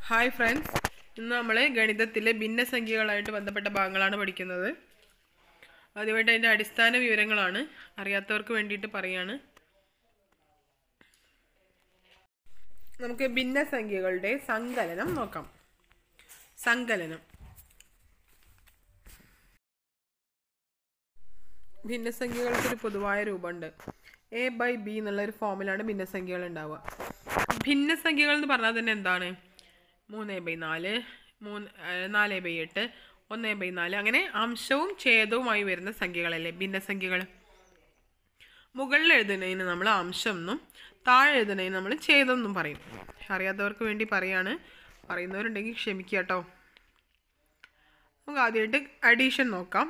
Hi friends ഇന്ന് നമ്മൾ ഗണിതത്തിലെ ഭിന്നസംഖ്യകളായിട്ട് ബന്ധപ്പെട്ട ഭാഗങ്ങളാണ് പഠിക്കുന്നത് ആദ്യമായിട്ട് അതിൻ്റെ അടിസ്ഥാന വിവരങ്ങളാണ് അറിയാത്തവർക്ക് വേണ്ടിയിട്ട് പറയാണ് നമുക്ക് ഭിന്നസംഖ്യകളുടെ സങ്കലനം നോക്കാം സങ്കലനം ഭിന്നസംഖ്യകൾക്കൊരു പൊതുവായ രൂപമുണ്ട് എ ബൈ ബി എന്നുള്ള ഒരു ഫോമിലാണ് ഭിന്നസംഖ്യകൾ ഉണ്ടാവുക ഭിന്നസംഖ്യകൾ എന്ന് പറഞ്ഞാൽ തന്നെ എന്താണ് മൂന്ന് ബൈ നാല് മൂന്ന് ഏഹ് നാല് ബൈ എട്ട് ഒന്ന് ബൈ നാല് അങ്ങനെ അംശവും ഛേദവുമായി വരുന്ന സംഖ്യകളല്ലേ ഭിന്നസംഖ്യകൾ മുകളിൽ എഴുതുന്നതിന് നമ്മൾ അംശം എന്നും താഴെ എഴുതുന്നതിന് നമ്മൾ ഛേദം എന്നും പറയും അറിയാത്തവർക്ക് വേണ്ടി പറയാണ് പറയുന്നവരുണ്ടെങ്കിൽ ക്ഷമിക്കുക കേട്ടോ നമുക്ക് ആദ്യമായിട്ട് അഡീഷൻ നോക്കാം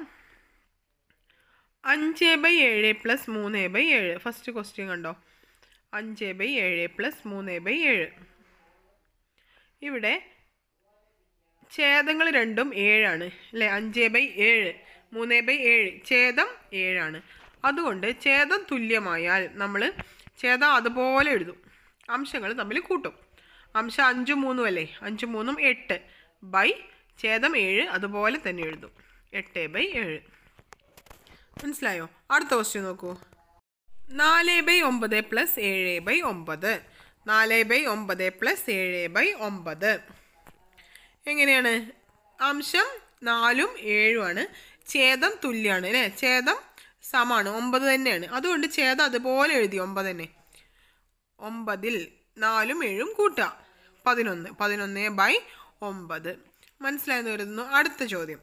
അഞ്ച് ബൈ ഏഴ് പ്ലസ് മൂന്ന് ബൈ ഏഴ് ഫസ്റ്റ് ക്വസ്റ്റ്യൻ കണ്ടോ അഞ്ച് ബൈ ഏഴ് പ്ലസ് മൂന്ന് ബൈ ഏഴ് ഇവിടെ ഛേദങ്ങൾ രണ്ടും ഏഴാണ് അല്ലേ അഞ്ച് ബൈ ഏഴ് മൂന്ന് ബൈ ഏഴ് ഛേദം ഏഴാണ് അതുകൊണ്ട് ഛേദം തുല്യമായാൽ നമ്മൾ ഛേദം അതുപോലെ എഴുതും അംശങ്ങൾ തമ്മിൽ കൂട്ടും അംശം അഞ്ചും മൂന്നും അല്ലേ അഞ്ചും മൂന്നും എട്ട് ബൈ ഛേദം ഏഴ് അതുപോലെ തന്നെ എഴുതും എട്ട് ബൈ ഏഴ് മനസ്സിലായോ അടുത്ത ക്വസ്റ്റ്യൻ നോക്കൂ നാല് ബൈ ഒമ്പത് പ്ലസ് ഏഴ് ബൈ ഒമ്പത് നാല് ബൈ ഒമ്പത് പ്ലസ് ഏഴ് ബൈ ഒമ്പത് എങ്ങനെയാണ് അംശം നാലും ഏഴുമാണ് ഛേദം തുല്യമാണ് അല്ലേ ഛേദം സമാണ് ഒമ്പത് തന്നെയാണ് അതുകൊണ്ട് ഛേദം അതുപോലെ എഴുതി ഒമ്പത് തന്നെ ഒമ്പതിൽ നാലും ഏഴും കൂട്ടുക പതിനൊന്ന് പതിനൊന്ന് ബൈ ഒമ്പത് മനസ്സിലായെന്ന് കരുതുന്നു അടുത്ത ചോദ്യം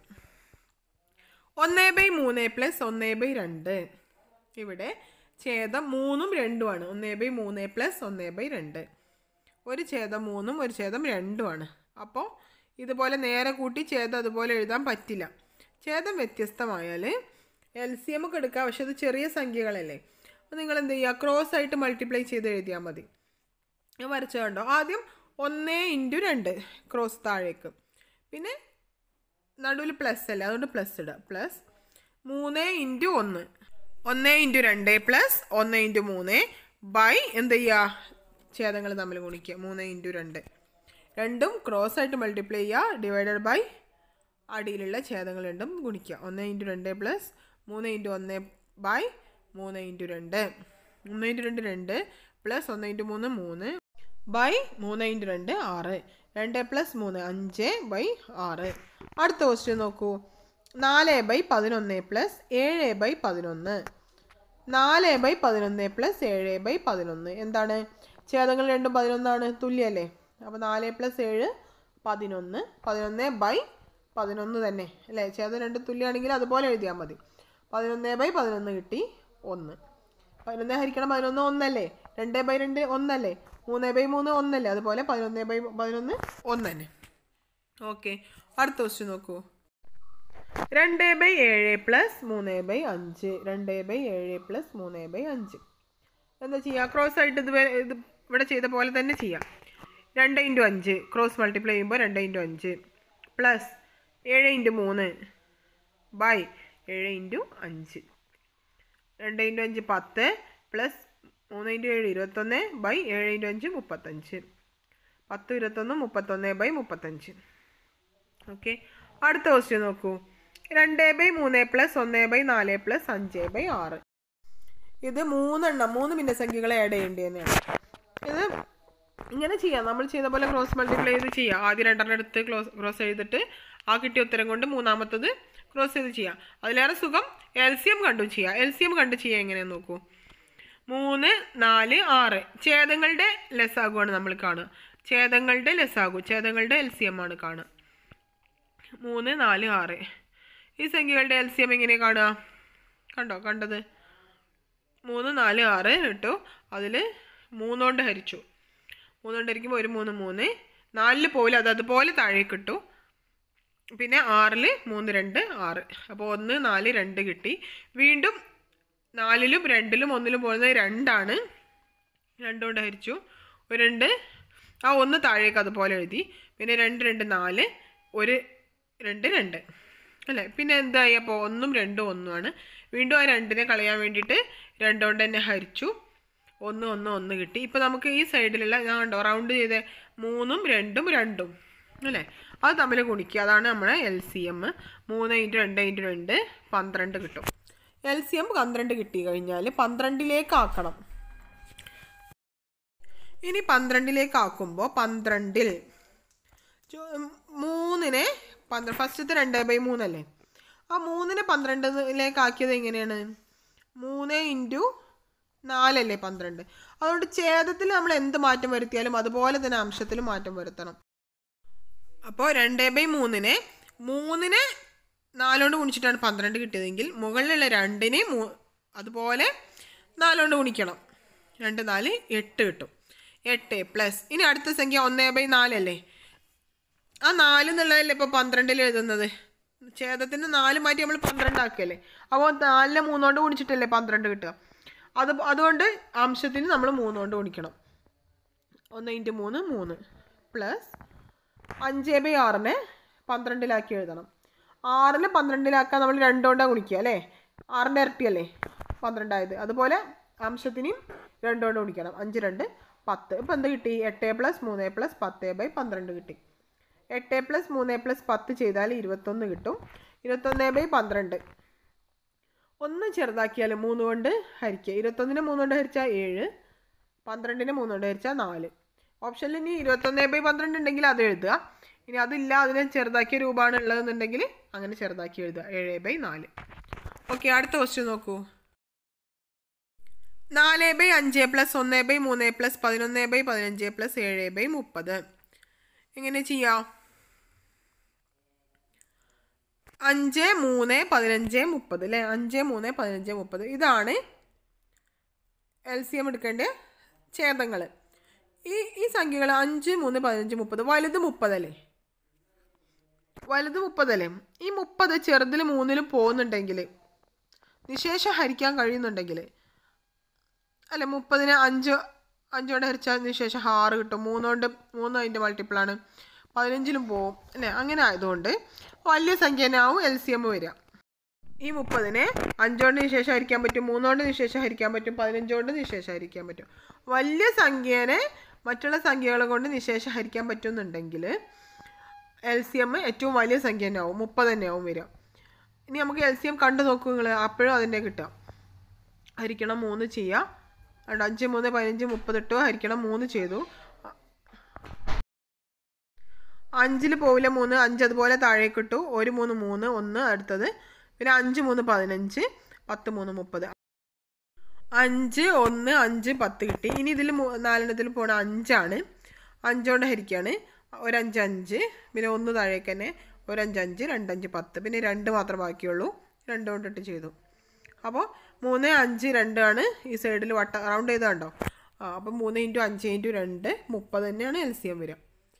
ഒന്ന് ബൈ മൂന്ന് പ്ലസ് ഒന്ന് ബൈ രണ്ട് ഇവിടെ ഛേദം മൂന്നും രണ്ടുമാണ് ഒന്ന് ബൈ മൂന്ന് പ്ലസ് ഒന്ന് ബൈ രണ്ട് ഒരു ഛേദം മൂന്നും ഒരു ഛേദം രണ്ടുമാണ് അപ്പോൾ ഇതുപോലെ നേരെ കൂട്ടി ഛേദം അതുപോലെ എഴുതാൻ പറ്റില്ല ഛേദം വ്യത്യസ്തമായാൽ എൽ സി എം ഒക്കെ എടുക്കുക പക്ഷെ അത് ചെറിയ സംഖ്യകളല്ലേ അപ്പോൾ നിങ്ങൾ എന്ത് ചെയ്യുക ക്രോസ് ആയിട്ട് മൾട്ടിപ്ലൈ ചെയ്ത് എഴുതിയാൽ മതി ഞാൻ വരച്ച കണ്ടോ ആദ്യം ഒന്ന് ഇൻറ്റു രണ്ട് ക്രോസ് താഴേക്ക് പിന്നെ നടുവിൽ പ്ലസ് അല്ലേ അതുകൊണ്ട് പ്ലസ് ഇടുക പ്ലസ് മൂന്ന് ഇൻറ്റു ഒന്ന് ഒന്ന് ഇൻറ്റു രണ്ട് പ്ലസ് ഒന്ന് ഇൻറ്റു മൂന്ന് ബൈ എന്ത് ചെയ്യുക ഛേദങ്ങൾ തമ്മിൽ ഗുണിക്കുക മൂന്ന് ഇൻറ്റു രണ്ട് രണ്ടും ക്രോസ് ആയിട്ട് മൾട്ടിപ്ലൈ ചെയ്യുക ഡിവൈഡഡ് ബൈ അടിയിലുള്ള ഛേദങ്ങൾ രണ്ടും ഗുണിക്കുക ഒന്ന് ഇൻറ്റു രണ്ട് പ്ലസ് മൂന്ന് ഇൻറ്റു ഒന്ന് ബൈ മൂന്ന് ഇൻറ്റു രണ്ട് മൂന്ന് ഇൻറ്റു രണ്ട് രണ്ട് പ്ലസ് ഒന്ന് ഇൻറ്റു മൂന്ന് മൂന്ന് ബൈ മൂന്ന് ഇൻറ്റു രണ്ട് ആറ് രണ്ട് പ്ലസ് മൂന്ന് അഞ്ച് ബൈ ആറ് അടുത്ത ക്വസ്റ്റ്യൻ നോക്കൂ നാല് ബൈ പതിനൊന്ന് പ്ലസ് ഏഴ് ബൈ പതിനൊന്ന് നാല് ബൈ പതിനൊന്ന് പ്ലസ് ഏഴ് ബൈ പതിനൊന്ന് എന്താണ് ഛേദങ്ങൾ രണ്ടും പതിനൊന്നാണ് തുല്യല്ലേ അപ്പോൾ നാല് പ്ലസ് ഏഴ് പതിനൊന്ന് പതിനൊന്ന് ബൈ പതിനൊന്ന് തന്നെ അല്ലേ ഛേദം രണ്ടും തുല്യമാണെങ്കിൽ അതുപോലെ എഴുതിയാൽ മതി പതിനൊന്ന് ബൈ പതിനൊന്ന് കിട്ടി ഒന്ന് പതിനൊന്ന് ഹരിക്കണം പതിനൊന്ന് ഒന്നല്ലേ രണ്ട് ബൈ രണ്ട് ഒന്നല്ലേ മൂന്ന് ബൈ മൂന്ന് ഒന്നല്ലേ അതുപോലെ പതിനൊന്ന് ബൈ പതിനൊന്ന് ഒന്ന് തന്നെ ഓക്കെ അടുത്ത ക്വസ്റ്റ്യൻ നോക്കൂ രണ്ട് ബൈ ഏഴ് പ്ലസ് മൂന്ന് ബൈ അഞ്ച് രണ്ട് ബൈ ഏഴ് പ്ലസ് മൂന്ന് ബൈ അഞ്ച് എന്താ ചെയ്യുക ക്രോസ് ആയിട്ട് ഇത് വേ- ഇത് ഇവിടെ ചെയ്ത പോലെ തന്നെ ചെയ്യാം രണ്ട് ഇൻറ്റു അഞ്ച് ക്രോസ് മൾട്ടിപ്ലൈ ചെയ്യുമ്പോൾ രണ്ട് ഇൻറ്റു അഞ്ച് പ്ലസ് ഏഴ് ഇൻറ്റു മൂന്ന് ബൈ ഏഴ് ഇൻറ്റു അഞ്ച് രണ്ട് ഇൻറ്റു അഞ്ച് പത്ത് പ്ലസ് മൂന്ന് ഇൻറ്റു ഏഴ് ഇരുപത്തൊന്ന് ബൈ ഏഴ് ഇൻറ്റു അഞ്ച് മുപ്പത്തഞ്ച് പത്ത് ഇരുപത്തൊന്ന് മുപ്പത്തൊന്ന് ബൈ മുപ്പത്തഞ്ച് ഓക്കെ അടുത്ത ക്വസ്റ്റ്യൻ നോക്കൂ രണ്ട് ബൈ മൂന്ന് പ്ലസ് ഒന്ന് ബൈ നാല് പ്ലസ് അഞ്ച് ബൈ ആറ് ഇത് മൂന്നെണ്ണം മൂന്ന് ഭിന്നസംഖ്യകളെ ആഡ് ചെയ്യേണ്ടി തന്നെയാണ് ഇത് ഇങ്ങനെ ചെയ്യാം നമ്മൾ ചെയ്ത പോലെ ക്രോസ് മൾട്ടിപ്ലൈ ചെയ്ത് ചെയ്യാം ആദ്യം രണ്ടെണ്ണം എടുത്ത് ക്ലോസ് ക്രോസ് ചെയ്തിട്ട് ആ കിട്ടിയ ഉത്തരം കൊണ്ട് മൂന്നാമത്തത് ക്രോസ് ചെയ്ത് ചെയ്യാം അതിലേറെ സുഖം എൽ സി എം കണ്ടു ചെയ്യാം എൽ സി എം കണ്ടു ചെയ്യാം എങ്ങനെയാന്ന് നോക്കൂ മൂന്ന് നാല് ആറ് ഛേദങ്ങളുടെ ലസാഗുവാണ് നമ്മൾ കാണുക ഛേദങ്ങളുടെ ലസാഗു ഛേദങ്ങളുടെ എൽ സി എം ആണ് കാണുക മൂന്ന് നാല് ആറ് ഈ സംഖ്യകളുടെ എൽ സി എം എങ്ങനെ കാണുക കണ്ടോ കണ്ടത് മൂന്ന് നാല് ആറ് ഇട്ടു അതിൽ മൂന്നുകൊണ്ട് ഹരിച്ചു മൂന്നുകൊണ്ട് ഹരിക്കുമ്പോൾ ഒരു മൂന്ന് മൂന്ന് നാലിൽ പോലും അത് അതുപോലെ താഴേക്ക് ഇട്ടു പിന്നെ ആറിൽ മൂന്ന് രണ്ട് ആറ് അപ്പോൾ ഒന്ന് നാല് രണ്ട് കിട്ടി വീണ്ടും നാലിലും രണ്ടിലും ഒന്നിലും പോകുന്നത് രണ്ടാണ് രണ്ട് കൊണ്ട് ഹരിച്ചു ഒരു രണ്ട് ആ ഒന്ന് താഴേക്ക് അതുപോലെ എഴുതി പിന്നെ രണ്ട് രണ്ട് നാല് ഒരു രണ്ട് രണ്ട് അല്ലേ പിന്നെ എന്തായി അപ്പോൾ ഒന്നും രണ്ടും ഒന്നുമാണ് വീണ്ടും ആ രണ്ടിനെ കളയാൻ വേണ്ടിയിട്ട് രണ്ട് കൊണ്ട് തന്നെ ഹരിച്ചു ഒന്ന് ഒന്ന് ഒന്ന് കിട്ടി ഇപ്പോൾ നമുക്ക് ഈ സൈഡിലുള്ള ഞാൻ കണ്ടോ റൗണ്ട് ചെയ്തേ മൂന്നും രണ്ടും രണ്ടും അല്ലേ അത് തമ്മിൽ ഗുണിക്കുക അതാണ് നമ്മുടെ എൽ സി എം മൂന്ന് ഇൻറ്റു രണ്ട് ഇൻറ്റു രണ്ട് പന്ത്രണ്ട് കിട്ടും എൽ സി എം പന്ത്രണ്ട് കിട്ടി കഴിഞ്ഞാൽ പന്ത്രണ്ടിലേക്ക് ആക്കണം ഇനി പന്ത്രണ്ടിലേക്ക് ആക്കുമ്പോൾ പന്ത്രണ്ടിൽ ചു- മൂന്നിനെ പന്ത്രണ്ട് ഫസ്റ്റത്തെ രണ്ട് ബൈ മൂന്നല്ലേ ആ മൂന്നിനെ പന്ത്രണ്ടിലേക്ക് ആക്കിയത് എങ്ങനെയാണ് മൂന്ന് ഇൻറ്റു നാലല്ലേ പന്ത്രണ്ട് അതുകൊണ്ട് ഛേദത്തിൽ നമ്മൾ എന്ത് മാറ്റം വരുത്തിയാലും അതുപോലെ തന്നെ അംശത്തിൽ മാറ്റം വരുത്തണം അപ്പോൾ രണ്ട് ബൈ മൂന്നിനെ മൂന്നിനെ നാലുകൊണ്ട് ഗുണിച്ചിട്ടാണ് പന്ത്രണ്ട് കിട്ടിയതെങ്കിൽ മുകളിലുള്ള രണ്ടിനെ മൂ അതുപോലെ നാലുകൊണ്ട് ഗുണിക്കണം രണ്ട് നാല് എട്ട് കിട്ടും എട്ട് പ്ലസ് ഇനി അടുത്ത സംഖ്യ ഒന്നേ ബൈ നാലല്ലേ ആ നാല് എന്നുള്ളതല്ലേ ഇപ്പോൾ പന്ത്രണ്ടിൽ എഴുതുന്നത് ഛേദത്തിന് നാല് മാറ്റി നമ്മൾ പന്ത്രണ്ട് ആക്കിയല്ലേ അപ്പോൾ നാലിനെ മൂന്നുകൊണ്ട് ഗുണിച്ചിട്ടല്ലേ പന്ത്രണ്ട് കിട്ടുക അത് അതുകൊണ്ട് അംശത്തിന് നമ്മൾ മൂന്നുകൊണ്ട് ഗുണിക്കണം ഒന്ന് ഇൻറ്റു മൂന്ന് മൂന്ന് പ്ലസ് അഞ്ച് ബൈ ആറിനെ പന്ത്രണ്ടിലാക്കി എഴുതണം ആറിന് പന്ത്രണ്ടിലാക്കാൻ നമ്മൾ രണ്ടുകൊണ്ടാണ് ഗുണിക്കുക അല്ലേ ആറിൻ്റെ ഇരട്ടിയല്ലേ പന്ത്രണ്ടായത് അതുപോലെ അംശത്തിനെയും രണ്ടുകൊണ്ട് ഗുണിക്കണം അഞ്ച് രണ്ട് പത്ത് ഇപ്പം എന്ത് കിട്ടി എട്ട് പ്ലസ് മൂന്ന് പ്ലസ് പത്ത് ബൈ പന്ത്രണ്ട് കിട്ടി എട്ട് പ്ലസ് മൂന്ന് പ്ലസ് പത്ത് ചെയ്താൽ ഇരുപത്തൊന്ന് കിട്ടും ഇരുപത്തൊന്ന് ബൈ പന്ത്രണ്ട് ഒന്ന് ചെറുതാക്കിയാൽ മൂന്ന് കൊണ്ട് ഹരിക്കുക ഇരുപത്തൊന്നിന് മൂന്ന് കൊണ്ട് ഹരിച്ചാൽ ഏഴ് പന്ത്രണ്ടിന് മൂന്ന് കൊണ്ട് ഹരിച്ചാൽ നാല് ഓപ്ഷനിൽ ഇനി ഇരുപത്തൊന്ന് ബൈ പന്ത്രണ്ട് ഉണ്ടെങ്കിൽ അത് എഴുതുക ഇനി അതില്ല അതിനെ ചെറുതാക്കിയ രൂപമാണ് ഉള്ളതെന്നുണ്ടെങ്കിൽ അങ്ങനെ ചെറുതാക്കി എഴുതുക ഏഴ് ബൈ നാല് ഓക്കെ അടുത്ത ക്വസ്റ്റ്യൻ നോക്കൂ നാല് ബൈ അഞ്ച് പ്ലസ് ഒന്ന് ബൈ മൂന്ന് പ്ലസ് പതിനൊന്ന് ബൈ പതിനഞ്ച് പ്ലസ് ഏഴ് ബൈ മുപ്പത് എങ്ങനെ ചെയ്യാം അഞ്ച് മൂന്ന് പതിനഞ്ച് മുപ്പത് അല്ലേ അഞ്ച് മൂന്ന് പതിനഞ്ച് മുപ്പത് ഇതാണ് എൽ സി എം എടുക്കേണ്ട ഛേദങ്ങൾ ഈ ഈ സംഖ്യകൾ അഞ്ച് മൂന്ന് പതിനഞ്ച് മുപ്പത് വലുത് മുപ്പതല്ലേ വലുത് മുപ്പതല്ലേ ഈ മുപ്പത് ചെറുതിൽ മൂന്നിലും പോകുന്നുണ്ടെങ്കിൽ നിശേഷം ഹരിക്കാൻ കഴിയുന്നുണ്ടെങ്കിൽ അല്ലെ മുപ്പതിന് അഞ്ച് അഞ്ചോണ്ട് ഹരിച്ചതിന് ശേഷം ആറ് കിട്ടും മൂന്നുകൊണ്ട് മൂന്ന് അതിൻ്റെ മൾട്ടിപ്പിളാണ് പതിനഞ്ചിലും പോവും അല്ലേ അങ്ങനെ ആയതുകൊണ്ട് വലിയ സംഖ്യനാവും എൽ സി എം വരിക ഈ മുപ്പതിനെ അഞ്ചോണ്ട് നിശേഷം ഹരിക്കാൻ പറ്റും മൂന്നോണ്ട് നിശേഷം ഹരിക്കാൻ പറ്റും പതിനഞ്ചോണ്ട് നിശേഷം ഹരിക്കാൻ പറ്റും വലിയ സംഖ്യേനെ മറ്റുള്ള സംഖ്യകൾ കൊണ്ട് നിശേഷം ഹരിക്കാൻ പറ്റുന്നുണ്ടെങ്കിൽ എൽ സി എം ഏറ്റവും വലിയ സംഖ്യ തന്നെ ആവും മുപ്പത് തന്നെ ആവും വരിക ഇനി നമുക്ക് എൽ സി എം കണ്ടു നോക്കൂ നിങ്ങൾ അപ്പോഴും അതിൻ്റെ കിട്ടാം ഹരിക്കണം മൂന്ന് ചെയ്യാം അതുകൊണ്ട് അഞ്ച് മൂന്ന് പതിനഞ്ച് മുപ്പത്തെട്ടോ ഹരിക്കണം മൂന്ന് ചെയ്തു അഞ്ചിൽ പോവില്ല മൂന്ന് അഞ്ച് അതുപോലെ താഴേക്ക് ഇട്ടു ഒരു മൂന്ന് മൂന്ന് ഒന്ന് അടുത്തത് പിന്നെ അഞ്ച് മൂന്ന് പതിനഞ്ച് പത്ത് മൂന്ന് മുപ്പത് അഞ്ച് ഒന്ന് അഞ്ച് പത്ത് കിട്ടി ഇനി ഇതിൽ നാലെണ്ണത്തിൽ പോണ അഞ്ചാണ് അഞ്ചോണ്ട് ഹരിക്കാണ് ഒരഞ്ച് അഞ്ച് പിന്നെ ഒന്ന് താഴേക്ക് തന്നെ ഒരഞ്ച് അഞ്ച് രണ്ടഞ്ച് പത്ത് പിന്നെ രണ്ട് മാത്രം ബാക്കിയുള്ളൂ രണ്ട് കൊണ്ടിട്ട് ചെയ്തു അപ്പോൾ മൂന്ന് അഞ്ച് രണ്ടാണ് ഈ സൈഡിൽ വട്ട റൗണ്ട് ചെയ്ത് കണ്ടോ ആ അപ്പോൾ മൂന്ന് ഇൻറ്റു അഞ്ച് ഇൻറ്റു രണ്ട് മുപ്പത് തന്നെയാണ് എൽ സി എം വരിക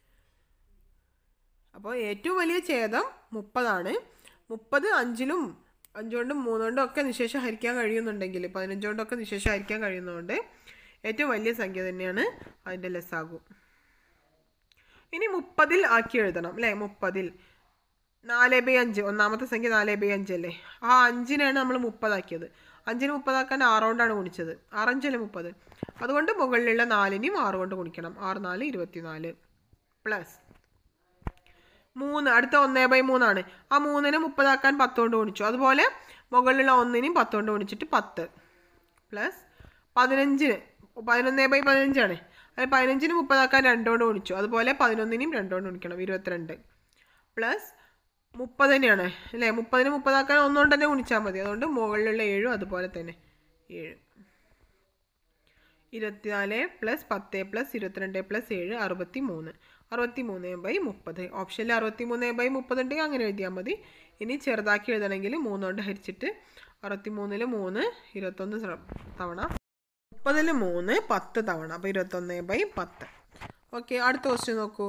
അപ്പോൾ ഏറ്റവും വലിയ ഛേദം മുപ്പതാണ് മുപ്പത് അഞ്ചിലും അഞ്ചുകൊണ്ടും മൂന്നുകൊണ്ടും ഒക്കെ നിശേഷം ഹരിക്കാൻ കഴിയുന്നുണ്ടെങ്കിൽ പതിനഞ്ചുകൊണ്ടൊക്കെ നിശേഷം ഹരിക്കാൻ കഴിയുന്നതുകൊണ്ട് ഏറ്റവും വലിയ സംഖ്യ തന്നെയാണ് അതിൻ്റെ ലെസ്സാകും ഇനി മുപ്പതിൽ ആക്കി എഴുതണം അല്ലേ മുപ്പതിൽ നാല് ബൈ അഞ്ച് ഒന്നാമത്തെ സംഖ്യ നാല് ബൈ അഞ്ച് അല്ലേ ആ അഞ്ചിനാണ് നമ്മൾ മുപ്പതാക്കിയത് അഞ്ചിന് മുപ്പതാക്കാൻ ആറുകൊണ്ടാണ് ഗുണിച്ചത് ആറഞ്ചല്ലേ മുപ്പത് അതുകൊണ്ട് മുകളിലുള്ള നാലിനെയും ആറ് കൊണ്ട് ഗുണിക്കണം ആറ് നാല് ഇരുപത്തിനാല് പ്ലസ് മൂന്ന് അടുത്ത ഒന്നേ ബൈ മൂന്നാണ് ആ മൂന്നിനെ മുപ്പതാക്കാൻ പത്ത് കൊണ്ട് ഗുണിച്ചു അതുപോലെ മുകളിലുള്ള ഒന്നിനെയും പത്ത് കൊണ്ട് ഗുണിച്ചിട്ട് പത്ത് പ്ലസ് പതിനഞ്ചിന് പതിനൊന്നേ ബൈ പതിനഞ്ചാണ് അത് പതിനഞ്ചിന് മുപ്പതാക്കാൻ രണ്ടോണ്ട് ഗുണിച്ചു അതുപോലെ പതിനൊന്നിനെയും രണ്ടോണ്ട് ഗുണിക്കണം ഇരുപത്തിരണ്ട് പ്ലസ് മുപ്പത് തന്നെയാണ് അല്ലേ മുപ്പതിന് മുപ്പതാക്കാൻ ഒന്നുകൊണ്ട് തന്നെ ഗുണിച്ചാൽ മതി അതുകൊണ്ട് മുകളിലുള്ള ഏഴും അതുപോലെ തന്നെ ഏഴ് ഇരുപത്തിനാല് പ്ലസ് പത്ത് പ്ലസ് ഇരുപത്തിരണ്ട് പ്ലസ് ഏഴ് അറുപത്തി മൂന്ന് അറുപത്തി മൂന്ന് ബൈ മുപ്പത് ഓപ്ഷനിൽ അറുപത്തി മൂന്ന് ബൈ മുപ്പത് ഉണ്ടെങ്കിൽ അങ്ങനെ എഴുതിയാൽ മതി ഇനി ചെറുതാക്കി എഴുതണമെങ്കിൽ മൂന്നുകൊണ്ട് ഹരിച്ചിട്ട് അറുപത്തി മൂന്നിൽ മൂന്ന് ഇരുപത്തൊന്ന് ശ്ര- തവണ മുപ്പതിൽ മൂന്ന് പത്ത് തവണ അപ്പോൾ ഇരുപത്തൊന്ന് ബൈ പത്ത് ഓക്കെ അടുത്ത ക്വസ്റ്റ്യൻ നോക്കൂ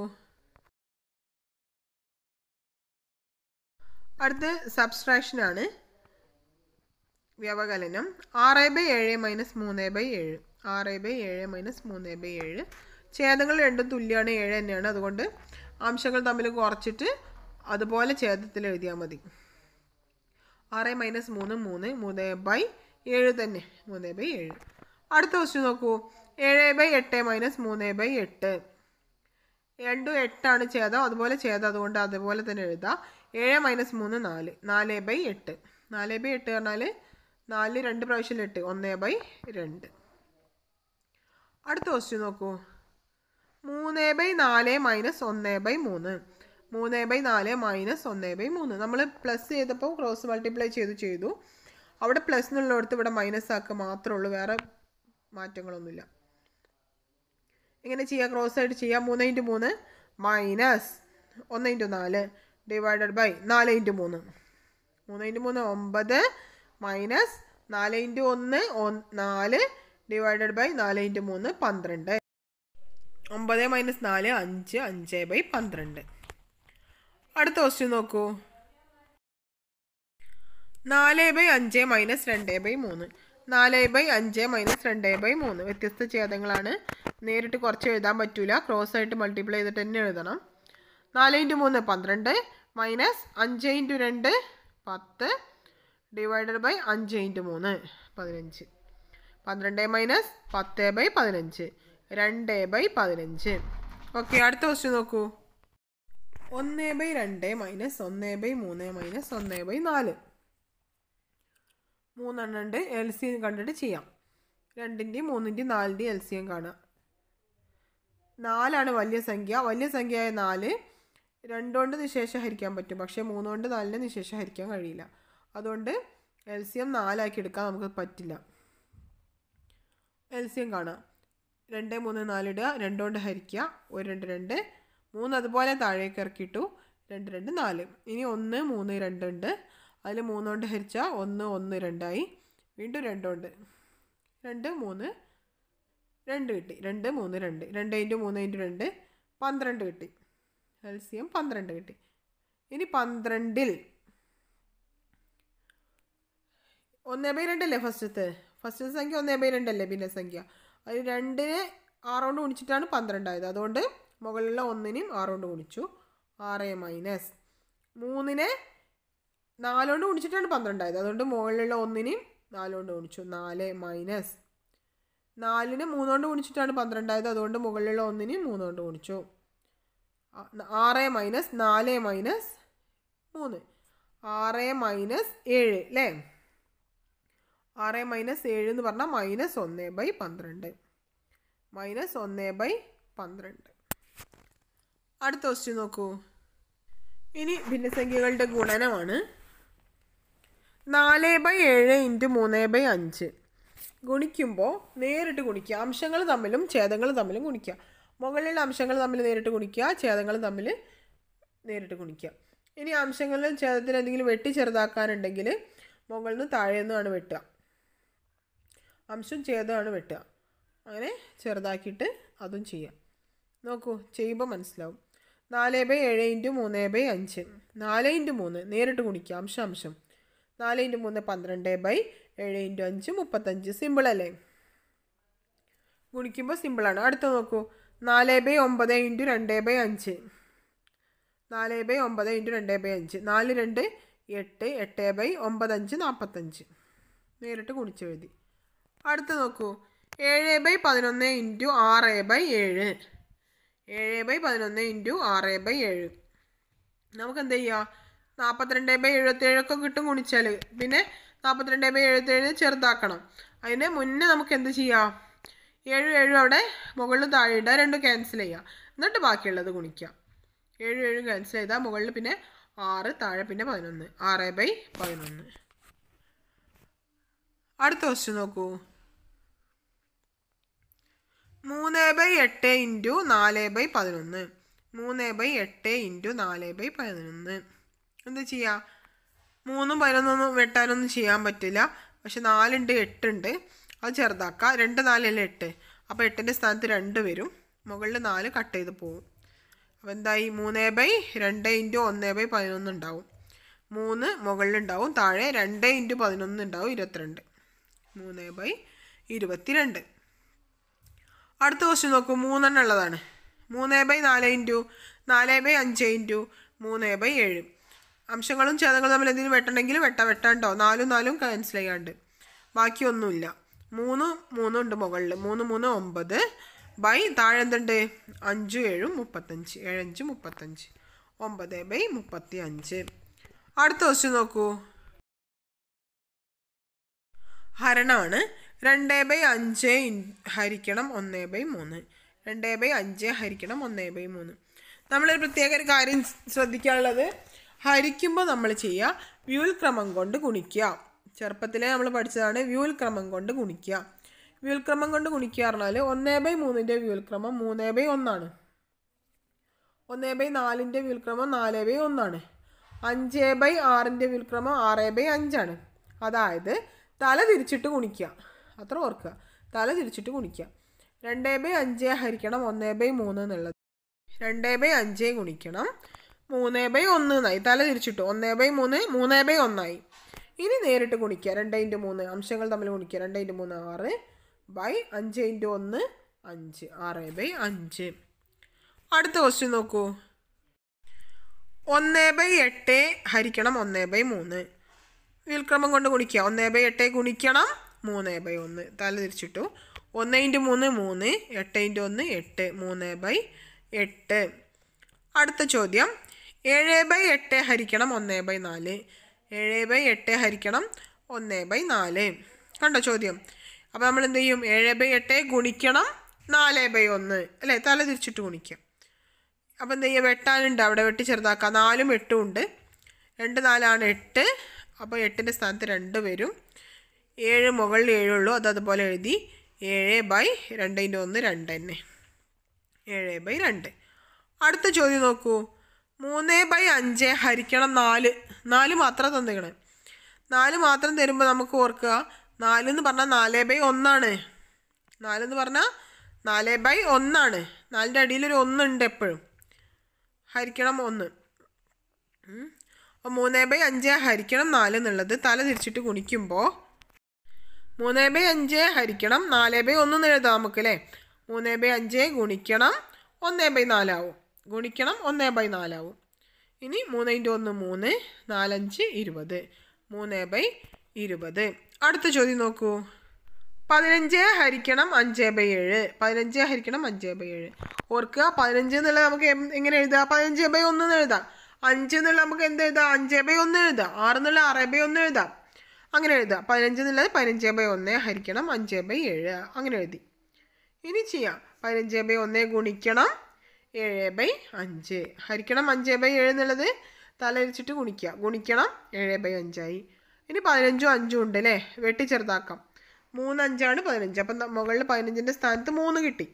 അടുത്ത് സബ്സ്ട്രാക്ഷനാണ് വ്യവകലനം ആറ് ബൈ ഏഴ് മൈനസ് മൂന്ന് ബൈ ഏഴ് ആറ് ബൈ ഏഴ് മൈനസ് മൂന്ന് ബൈ ഏഴ് ഛേദങ്ങൾ രണ്ടും തുല്യമാണ് ഏഴ് തന്നെയാണ് അതുകൊണ്ട് അംശങ്ങൾ തമ്മിൽ കുറച്ചിട്ട് അതുപോലെ ഛേദത്തിൽ എഴുതിയാൽ മതി ആറ് മൈനസ് മൂന്ന് മൂന്ന് മൂന്ന് ബൈ ഏഴ് തന്നെ മൂന്ന് ബൈ ഏഴ് അടുത്ത ക്വസ്റ്റ്യൻ നോക്കൂ ഏഴ് ബൈ എട്ട് മൈനസ് മൂന്ന് ബൈ എട്ട് രണ്ടും എട്ടാണ് ഛേദം അതുപോലെ ഛേദം അതുകൊണ്ട് അതുപോലെ തന്നെ എഴുതാം ഏഴ് മൈനസ് മൂന്ന് നാല് നാല് ബൈ എട്ട് നാല് ബൈ എട്ട് പറഞ്ഞാൽ നാല് രണ്ട് പ്രാവശ്യം എട്ട് ഒന്ന് ബൈ രണ്ട് അടുത്ത ക്വസ്റ്റ്യൻ നോക്കൂ മൂന്ന് ബൈ നാല് മൈനസ് ഒന്ന് ബൈ മൂന്ന് മൂന്ന് ബൈ നാല് മൈനസ് ഒന്ന് ബൈ മൂന്ന് നമ്മൾ പ്ലസ് ചെയ്തപ്പോൾ ക്രോസ് മൾട്ടിപ്ലൈ ചെയ്ത് ചെയ്തു അവിടെ പ്ലസ് എന്നുള്ളിടത്ത് ഇവിടെ മൈനസ് ആക്കുക മാത്രമേ ഉള്ളൂ വേറെ മാറ്റങ്ങളൊന്നുമില്ല എങ്ങനെ ചെയ്യുക ക്രോസ് ആയിട്ട് ചെയ്യാം മൂന്ന് ഇൻറ്റു മൂന്ന് മൈനസ് ഒന്ന് ഇൻറ്റു നാല് ഡിവൈഡഡ് ബൈ നാല് ഇൻറ്റു മൂന്ന് മൂന്ന് ഇൻറ്റു മൂന്ന് ഒമ്പത് മൈനസ് നാല് ഇൻറ്റു ഒന്ന് ഒന്ന് നാല് ഡിവൈഡഡ് ബൈ നാല് ഇൻറ്റു മൂന്ന് പന്ത്രണ്ട് ഒമ്പത് മൈനസ് നാല് അഞ്ച് അഞ്ച് ബൈ പന്ത്രണ്ട് അടുത്ത ക്വസ്റ്റ്യൻ നോക്കൂ നാല് ബൈ അഞ്ച് മൈനസ് രണ്ട് ബൈ മൂന്ന് നാല് ബൈ അഞ്ച് മൈനസ് രണ്ട് ബൈ മൂന്ന് വ്യത്യസ്ത ഛേദങ്ങളാണ് നേരിട്ട് കുറച്ച് എഴുതാൻ പറ്റൂല ക്രോസ് ആയിട്ട് മൾട്ടിപ്ലൈ ചെയ്തിട്ട് തന്നെ എഴുതണം നാല് ഇൻറ്റു മൂന്ന് പന്ത്രണ്ട് മൈനസ് അഞ്ച് ഇൻറ്റു രണ്ട് പത്ത് ഡിവൈഡഡ് ബൈ അഞ്ച് ഇൻറ്റു മൂന്ന് പതിനഞ്ച് പന്ത്രണ്ട് മൈനസ് പത്ത് ബൈ പതിനഞ്ച് രണ്ട് ബൈ പതിനഞ്ച് ഓക്കെ അടുത്ത ക്വസ്റ്റ്യൻ നോക്കൂ ഒന്ന് ബൈ രണ്ട് മൈനസ് ഒന്ന് ബൈ മൂന്ന് മൈനസ് ഒന്ന് ബൈ നാല് മൂന്നെണ്ണം ഉണ്ട് എൽ സി കണ്ടിട്ട് ചെയ്യാം രണ്ടിൻ്റെയും മൂന്നിൻ്റെയും നാലിൻ്റെയും എൽ സി എം കാണുക നാലാണ് വലിയ സംഖ്യ വലിയ സംഖ്യയായ നാല് രണ്ടുകൊണ്ട് നിശേഷം ഹരിക്കാൻ പറ്റും പക്ഷേ മൂന്നുകൊണ്ട് നാലിനെ നിശേഷം ഹരിക്കാൻ കഴിയില്ല അതുകൊണ്ട് എൽ സി എം നാലാക്കി എടുക്കാൻ നമുക്ക് പറ്റില്ല എൽ സി എം കാണാം രണ്ട് മൂന്ന് നാലിടുക രണ്ടുകൊണ്ട് ഹരിക്കുക ഒരു രണ്ട് രണ്ട് മൂന്ന് അതുപോലെ താഴേക്ക് ഇറക്കിയിട്ടു രണ്ട് രണ്ട് നാല് ഇനി ഒന്ന് മൂന്ന് രണ്ട് ഉണ്ട് അതിൽ മൂന്നുകൊണ്ട് ഹരിച്ചാൽ ഒന്ന് ഒന്ന് രണ്ടായി വീണ്ടും രണ്ടുണ്ട് രണ്ട് മൂന്ന് രണ്ട് കിട്ടി രണ്ട് മൂന്ന് രണ്ട് രണ്ട് ഇൻറ്റു മൂന്ന് ഇൻറ്റു രണ്ട് പന്ത്രണ്ട് കിട്ടി എൽ സി എം പന്ത്രണ്ട് കിട്ടി ഇനി പന്ത്രണ്ടിൽ ഒന്ന് ബൈ രണ്ടല്ലേ ഫസ്റ്റത്തെ ഫസ്റ്റത്തെ സംഖ്യ ഒന്ന് ബൈ രണ്ടല്ലേ പിന്നെ സംഖ്യ അതിൽ രണ്ടിന് ആറുകൊണ്ട് ഗുണിച്ചിട്ടാണ് പന്ത്രണ്ടായത് അതുകൊണ്ട് മുകളിലുള്ള ഒന്നിനെയും ആറുകൊണ്ട് ഗുണിച്ചു ആറ് മൈനസ് മൂന്നിനെ നാലുകൊണ്ട് ഗുണിച്ചിട്ടാണ് പന്ത്രണ്ടായത് അതുകൊണ്ട് മുകളിലുള്ള ഒന്നിനെയും നാലുകൊണ്ട് ഗുണിച്ചു നാല് മൈനസ് നാലിന് മൂന്നുകൊണ്ട് ഗുണിച്ചിട്ടാണ് പന്ത്രണ്ടായത് അതുകൊണ്ട് മുകളിലുള്ള ഒന്നിനെയും മൂന്നുകൊണ്ട് ഗുണിച്ചു ആ- ആറ് മൈനസ് നാല് മൈനസ് മൂന്ന് ആറ് മൈനസ് ഏഴ് അല്ലേ ആറ് മൈനസ് ഏഴ് എന്ന് പറഞ്ഞാൽ മൈനസ് ഒന്ന് ബൈ പന്ത്രണ്ട് മൈനസ് ഒന്ന് ബൈ പന്ത്രണ്ട് അടുത്ത ക്വസ്റ്റ്യൻ നോക്കൂ ഇനി ഭിന്നസംഖ്യകളുടെ ഗുണനമാണ് നാല് ബൈ ഏഴ് ഇൻറ്റു മൂന്ന് ബൈ അഞ്ച് ഗുണിക്കുമ്പോൾ നേരിട്ട് ഗുണിക്കുക അംശങ്ങൾ തമ്മിലും ഛേദങ്ങൾ തമ്മിലും ഗുണിക്കുക മുകളിലുള്ള അംശങ്ങൾ തമ്മിൽ നേരിട്ട് ഗുണിക്കുക ഛേദങ്ങൾ തമ്മിൽ നേരിട്ട് ഗുണിക്കുക ഇനി അംശങ്ങളിൽ ഛേദത്തിന് എന്തെങ്കിലും വെട്ടി ചെറുതാക്കാനുണ്ടെങ്കിൽ മുകളിൽ നിന്ന് താഴെ നിന്നാണ് വെട്ടുക അംശം ഛേദമാണ് വെട്ടുക അങ്ങനെ ചെറുതാക്കിയിട്ട് അതും ചെയ്യാം നോക്കൂ ചെയ്യുമ്പോൾ മനസ്സിലാവും നാല് ബൈ ഏഴ് ഇൻറ്റു മൂന്ന് ബൈ അഞ്ച് നാല് ഇൻറ്റു മൂന്ന് നേരിട്ട് ഗുണിക്കുക അംശം അംശം നാല് ഇൻറ്റു മൂന്ന് പന്ത്രണ്ട് ബൈ ഏഴ് ഇൻറ്റു അഞ്ച് മുപ്പത്തഞ്ച് സിമ്പിൾ അല്ലേ ഗുണിക്കുമ്പോൾ സിമ്പിളാണ് അടുത്ത നോക്കൂ നാല് ബൈ ഒമ്പത് ഇൻറ്റു രണ്ട് ബൈ അഞ്ച് നാല് ബൈ ഒമ്പത് ഇൻറ്റു രണ്ട് ബൈ അഞ്ച് നാല് രണ്ട് എട്ട് എട്ട് ബൈ ഒമ്പത് അഞ്ച് നാൽപ്പത്തഞ്ച് നേരിട്ട് ഗുണിച്ചെഴുതി അടുത്ത നോക്കൂ ഏഴ് ബൈ പതിനൊന്ന് ഇൻറ്റു ആറ് ബൈ ഏഴ് ഏഴ് ബൈ പതിനൊന്ന് ഇൻറ്റു ആറ് ബൈ ഏഴ് നമുക്ക് എന്ത് ചെയ്യാം നാൽപ്പത്തിരണ്ട് ബൈ എഴുപത്തേഴൊക്കെ കിട്ടും ഗുണിച്ചാൽ പിന്നെ നാൽപ്പത്തിരണ്ട് ബൈ എഴുപത്തേഴ് ചെറുതാക്കണം അതിന് മുന്നേ നമുക്ക് എന്ത് ചെയ്യാം ഏഴ് ഏഴും അവിടെ മുകളിൽ താഴെ ഇടുക രണ്ടും ക്യാൻസൽ ചെയ്യുക എന്നിട്ട് ബാക്കിയുള്ളത് ഗുണിക്കാം ഏഴ് ഏഴും ക്യാൻസൽ ചെയ്താൽ മുകളിൽ പിന്നെ ആറ് താഴെ പിന്നെ പതിനൊന്ന് ആറ് ബൈ പതിനൊന്ന് അടുത്ത ക്വസ്റ്റ്യൻ നോക്കൂ മൂന്ന് ബൈ എട്ട് ഇൻറ്റു നാല് ബൈ പതിനൊന്ന് മൂന്ന് ബൈ എട്ട് ഇൻറ്റു നാല് ബൈ പതിനൊന്ന് എന്താ ചെയ്യുക മൂന്നും പതിനൊന്നൊന്നും വെട്ടാനൊന്നും ചെയ്യാൻ പറ്റില്ല പക്ഷെ നാലുണ്ട് എട്ടുണ്ട് അത് ചെറുതാക്കുക രണ്ട് നാലല്ലേ എട്ട് അപ്പോൾ എട്ടിൻ്റെ സ്ഥാനത്ത് രണ്ട് വരും മുകളിൽ നാല് കട്ട് ചെയ്ത് പോവും അപ്പോൾ എന്തായി മൂന്ന് ബൈ രണ്ട് ഇൻറ്റു ഒന്ന് ബൈ പതിനൊന്ന് ഉണ്ടാവും മൂന്ന് മുകളിലുണ്ടാവും താഴെ രണ്ട് ഇൻറ്റു പതിനൊന്ന് ഉണ്ടാവും ഇരുപത്തിരണ്ട് മൂന്ന് ബൈ ഇരുപത്തിരണ്ട് അടുത്ത ക്വസ്റ്റ്യൻ നോക്കൂ മൂന്നെണ്ണം ഉള്ളതാണ് മൂന്ന് ബൈ നാല് ഇൻറ്റു നാല് ബൈ അഞ്ച് ഇൻറ്റു മൂന്ന് ബൈ ഏഴ് അംശങ്ങളും ഛേദങ്ങളും തമ്മിൽ എന്തെങ്കിലും വെട്ടണമെങ്കിൽ വെട്ട വെട്ടാണ്ടോ നാലും നാലും ക്യാൻസൽ ചെയ്യാണ്ട് ബാക്കി ഒന്നുമില്ല മൂന്ന് മൂന്നുണ്ട് മുകളിൽ മൂന്ന് മൂന്ന് ഒമ്പത് ബൈ താഴെ എന്തുണ്ട് അഞ്ചും ഏഴും മുപ്പത്തഞ്ച് ഏഴഞ്ച് മുപ്പത്തഞ്ച് ഒമ്പത് ബൈ മുപ്പത്തി അഞ്ച് അടുത്ത ക്വസ്റ്റ്യൻ നോക്കൂ ഹരണമാണ് രണ്ട് ബൈ അഞ്ച് ഇൻ- ഹരിക്കണം ഒന്ന് ബൈ മൂന്ന് രണ്ട് ബൈ അഞ്ച് ഹരിക്കണം ഒന്ന് ബൈ മൂന്ന് നമ്മളൊരു പ്രത്യേക ഒരു കാര്യം ശ്രദ്ധിക്കാനുള്ളത് ഹരിക്കുമ്പോൾ നമ്മൾ ചെയ്യുക വ്യൂൽ ക്രമം കൊണ്ട് ഗുണിക്കുക ചെറുപ്പത്തിലേ നമ്മൾ പഠിച്ചതാണ് വ്യൂൽ ക്രമം കൊണ്ട് ഗുണിക്കുക വ്യൂൽ ക്രമം കൊണ്ട് ഗുണിക്കുക പറഞ്ഞാൽ ഒന്ന് ബൈ മൂന്നിൻ്റെ വ്യൂൽ ക്രമം മൂന്ന് ബൈ ഒന്നാണ് ഒന്ന് ബൈ നാലിൻ്റെ വ്യുൽക്രമം നാല് ബൈ ഒന്നാണ് അഞ്ച് ബൈ ആറിൻ്റെ വ്യുൽക്രമം ആറ് ബൈ അഞ്ചാണ് അതായത് തല തിരിച്ചിട്ട് ഗുണിക്കുക അത്ര ഓർക്കുക തല തിരിച്ചിട്ട് ഗുണിക്കുക രണ്ട് ബൈ അഞ്ച് ഹരിക്കണം ഒന്ന് ബൈ മൂന്ന് എന്നുള്ളത് രണ്ട് ബൈ അഞ്ച് ഗുണിക്കണം മൂന്ന് ബൈ ഒന്ന് എന്നായി തല തിരിച്ചിട്ടു ഒന്ന് ബൈ മൂന്ന് മൂന്ന് ബൈ ഒന്നായി ഇനി നേരിട്ട് ഗുണിക്കുക രണ്ട് ഇൻറ്റു മൂന്ന് അംശങ്ങൾ തമ്മിൽ ഗുണിക്കുക രണ്ട് ഇൻറ്റു മൂന്ന് ആറ് ബൈ അഞ്ച് ഇൻറ്റു ഒന്ന് അഞ്ച് ആറ് ബൈ അഞ്ച് അടുത്ത ക്വസ്റ്റ്യൻ നോക്കൂ ഒന്ന് ബൈ എട്ട് ഹരിക്കണം ഒന്ന് ബൈ മൂന്ന് വിൽക്രമം കൊണ്ട് ഗുണിക്കുക ഒന്ന് ബൈ എട്ട് ഗുണിക്കണം മൂന്ന് ബൈ ഒന്ന് തല തിരിച്ചിട്ടു ഒന്ന് ഇൻറ്റു മൂന്ന് മൂന്ന് എട്ട് ഇൻറ്റു ഒന്ന് എട്ട് മൂന്ന് ബൈ എട്ട് അടുത്ത ചോദ്യം ഏഴ് ബൈ എട്ട് ഹരിക്കണം ഒന്ന് ബൈ നാല് ഏഴ് ബൈ എട്ട് ഹരിക്കണം ഒന്ന് ബൈ നാല് കണ്ടോ ചോദ്യം അപ്പോൾ നമ്മൾ എന്ത് ചെയ്യും ഏഴ് ബൈ എട്ട് ഗുണിക്കണം നാല് ബൈ ഒന്ന് അല്ലേ തല തിരിച്ചിട്ട് ഗുണിക്കാം അപ്പം എന്ത് ചെയ്യുക വെട്ടാനുണ്ട് അവിടെ വെട്ടി ചെറുതാക്കാം നാലും എട്ടും ഉണ്ട് രണ്ട് നാലാണ് എട്ട് അപ്പോൾ എട്ടിൻ്റെ സ്ഥാനത്ത് രണ്ട് വരും ഏഴ് മുകളിൽ ഏഴുള്ളൂ അത് അതുപോലെ എഴുതി ഏഴ് ബൈ രണ്ടിൻ്റെ ഒന്ന് രണ്ട് തന്നെ ഏഴ് ബൈ രണ്ട് അടുത്ത ചോദ്യം നോക്കൂ മൂന്ന് ബൈ അഞ്ച് ഹരിക്കണം നാല് നാല് മാത്രം തന്നിക്കണേ നാല് മാത്രം തരുമ്പോൾ നമുക്ക് ഓർക്കുക നാല് എന്ന് പറഞ്ഞാൽ നാല് ബൈ ഒന്നാണ് നാലെന്ന് പറഞ്ഞാൽ നാല് ബൈ ഒന്നാണ് നാലിൻ്റെ അടിയിലൊരു ഒന്നുണ്ട് എപ്പോഴും ഹരിക്കണം ഒന്ന് ഉം. അപ്പോൾ മൂന്ന് ബൈ അഞ്ച് ഹരിക്കണം നാല് എന്നുള്ളത് തല തിരിച്ചിട്ട് ഗുണിക്കുമ്പോൾ മൂന്ന് ബൈ അഞ്ച് ഹരിക്കണം നാല് ബൈ ഒന്ന് എന്ന് എഴുതാം നമുക്ക് അല്ലേ മൂന്ന് ബൈ അഞ്ച് ഗുണിക്കണം ഒന്ന് ബൈ നാലാവും ഗുണിക്കണം ഒന്ന് ബൈ നാലാവും ഇനി മൂന്ന് ഇൻറ്റു ഒന്ന് മൂന്ന് നാലഞ്ച് ഇരുപത് മൂന്ന് ബൈ ഇരുപത് അടുത്ത ചോദ്യം നോക്കൂ പതിനഞ്ച് ഹരിക്കണം അഞ്ച് ബൈ ഏഴ് പതിനഞ്ച് ഹരിക്കണം അഞ്ച് ബൈ ഏഴ് ഓർക്കുക പതിനഞ്ച് എന്നുള്ളത് നമുക്ക് എം- എങ്ങനെ എഴുതാം പതിനഞ്ച് ബൈ ഒന്ന് എന്ന് എഴുതാം അഞ്ച് എന്നുള്ള നമുക്ക് എന്ത് എഴുതാം അഞ്ച് ബൈ ഒന്ന് എഴുതാം ആറ് എന്നുള്ള ആറ് ബൈ ഒന്ന് എഴുതാം അങ്ങനെ എഴുതാം പതിനഞ്ച് എന്നുള്ളത് പതിനഞ്ച് ബൈ ഒന്ന് ഹരിക്കണം അഞ്ച് ബൈ ഏഴ് അങ്ങനെ എഴുതി ഇനി ചെയ്യാം പതിനഞ്ച് ബൈ ഒന്ന് ഗുണിക്കണം ഏഴ് ബൈ അഞ്ച് ഹരിക്കണം അഞ്ച് ബൈ ഏഴ് എന്നുള്ളത് തലരിച്ചിട്ട് ഗുണിക്കുക ഗുണിക്കണം ഏഴ് ബൈ അഞ്ചായി ഇനി പതിനഞ്ചും അഞ്ചും ഉണ്ട് അല്ലേ വെട്ടി ചെറുതാക്കാം മൂന്ന് അഞ്ചാണ് പതിനഞ്ച് അപ്പം ന- മുകളിൽ പതിനഞ്ചിൻ്റെ സ്ഥാനത്ത് മൂന്ന് കിട്ടി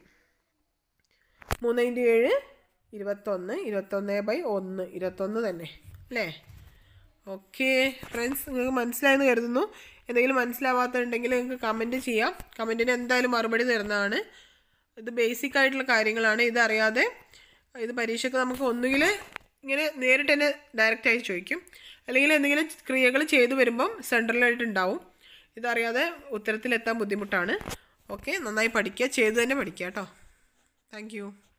മൂന്ന് ഇൻറ്റു ഏഴ് ഇരുപത്തൊന്ന് ഇരുപത്തൊന്ന് ബൈ ഒന്ന് ഇരുപത്തൊന്ന് തന്നെ അല്ലേ ഓക്കെ ഫ്രണ്ട്സ് നിങ്ങൾക്ക് മനസ്സിലായെന്ന് കരുതുന്നു എന്തെങ്കിലും മനസ്സിലാവാത്തുണ്ടെങ്കിൽ നിങ്ങൾക്ക് കമൻറ്റ് ചെയ്യാം കമൻറ്റിന് എന്തായാലും മറുപടി തരുന്നതാണ് ഇത് ബേസിക് ആയിട്ടുള്ള കാര്യങ്ങളാണ് ഇതറിയാതെ ഇത് പരീക്ഷയ്ക്ക് നമുക്ക് ഒന്നുകിൽ ഇങ്ങനെ നേരിട്ട് തന്നെ ഡയറക്റ്റായി ചോദിക്കും അല്ലെങ്കിൽ എന്തെങ്കിലും ക്രിയകൾ ചെയ്തു വരുമ്പം സെൻട്രലായിട്ടുണ്ടാവും ഇതറിയാതെ ഉത്തരത്തിലെത്താൻ ബുദ്ധിമുട്ടാണ് ഓക്കെ നന്നായി പഠിക്കുക ചെയ്തു തന്നെ പഠിക്കുക കേട്ടോ താങ്ക്